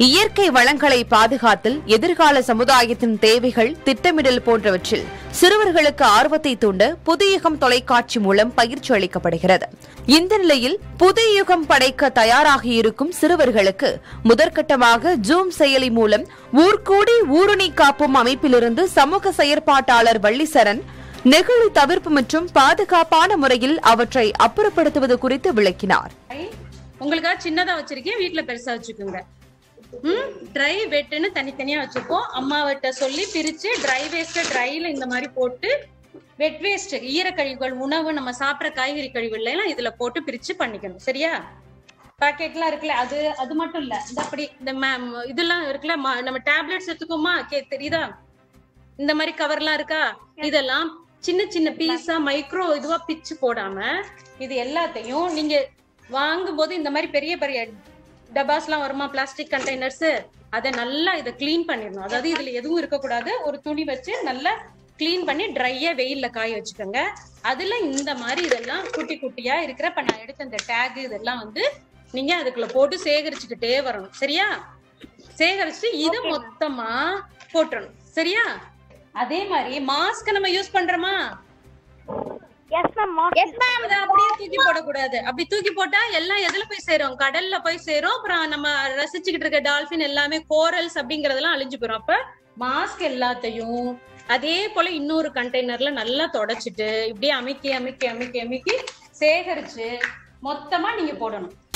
இயற்கை வளங்களை பாதுகாத்தல் எதிர்கால சமுதாயத்தின் தேவைகள் திட்டமிடல் போன்றவற்றில் சிறுவர்களுக்கு ஆர்வத்தை தூண்ட புதியுகம் தொலைக்காட்சி மூலம் பயிற்சி அளிக்கப்படுகிறது இந்த நிலையில் புதிய யுகம் படைக்க தயாராகியிருக்கும் சிறுவர்களுக்கு முதற்கட்டமாக ஜூம் செயலி மூலம் ஊர்கூடி ஊருணி காப்பும் அமைப்பிலிருந்து சமூக செயற்பாட்டாளர் வள்ளிசரன் நெகிழி தவிர்ப்பு மற்றும் பாதுகாப்பான முறையில் அவற்றை அப்புறப்படுத்துவது குறித்து விளக்கினார் உங்களுக்காக சின்னதா வச்சிருக்கேன் வீட்ல பெருசா வச்சுக்கோங்க ம் ட்ரை வெட்டுன்னு தனித்தனியா வச்சிருக்கோம் அம்மாவிட்ட சொல்லி பிரிச்சு ட்ரை வேஸ்ட் ட்ரைல இந்த மாதிரி போட்டு வெட் வேஸ்ட் ஈரக்கழிவுகள் உணவு நம்ம சாப்பிட்ற காய்கறி கழிவுகள் எல்லாம் இதுல போட்டு பிரிச்சு பண்ணிக்கணும் சரியா பாக்கெட்லாம் இருக்குல்ல அது அது மட்டும் இல்ல இந்த அப்படி இந்த ம- இதெல்லாம் இருக்குல்ல ம- நம்ம டேப்லெட்ஸ் எடுத்துக்கோமா கே தெரியுதா இந்த மாதிரி கவர்லாம் இருக்கா இதெல்லாம் சின்ன சின்ன பீஸா மைக்ரோ இதுவா பிச்சு போடாம இது எல்லாத்தையும் நீங்க வாங்கும் போது இந்த மாதிரி பெரிய பெரிய டபாஸ்லாம் வருமா பிளாஸ்டிக் கண்டெய்னர்ஸ் அதை நல்லா இதை க்ளீன் பண்ணிடணும் அதாவது இதுல எதுவும் இருக்கக்கூடாது ஒரு துணி வச்சு நல்லா க்ளீன் பண்ணி ட்ரையா வெயில்ல காய வச்சுக்கோங்க அதுல இந்த மாதிரி இதெல்லாம் குட்டி குட்டியா இருக்கிற இப்ப நான் எடுத்த இந்த டேக் இதெல்லாம் வந்து நீங்க அதுக்குள்ள போட்டு சேகரிச்சுக்கிட்டே வரணும் சரியா சேகரிச்சு இத மொத்தமா போட்டுறணும் சரியா அதே மாதிரி மாஸ்க் நம்ம யூஸ் பண்றோமா எஸ் மேம் எஸ் மேம் அதை அப்படியே தூக்கி போடக்கூடாது அப்படி தூக்கி போட்டா எல்லாம் எதுல போய் சேரும் கடல்ல போய் சேரும் அப்புறம் நம்ம ரசிச்சுக்கிட்டு இருக்க டால்பின் எல்லாமே கோரல்ஸ் அப்படிங்கறதெல்லாம் அழிஞ்சு போயிரும் அப்ப மாஸ்க் எல்லாத்தையும் அதே போல இன்னொரு கண்டெய்னர்ல நல்லா தொடச்சிட்டு இப்படியே அமுக்கி அமுக்கி அமுக்கி அமுக்கி சேகரிச்சு மொத்தமா நீங்க போடணும்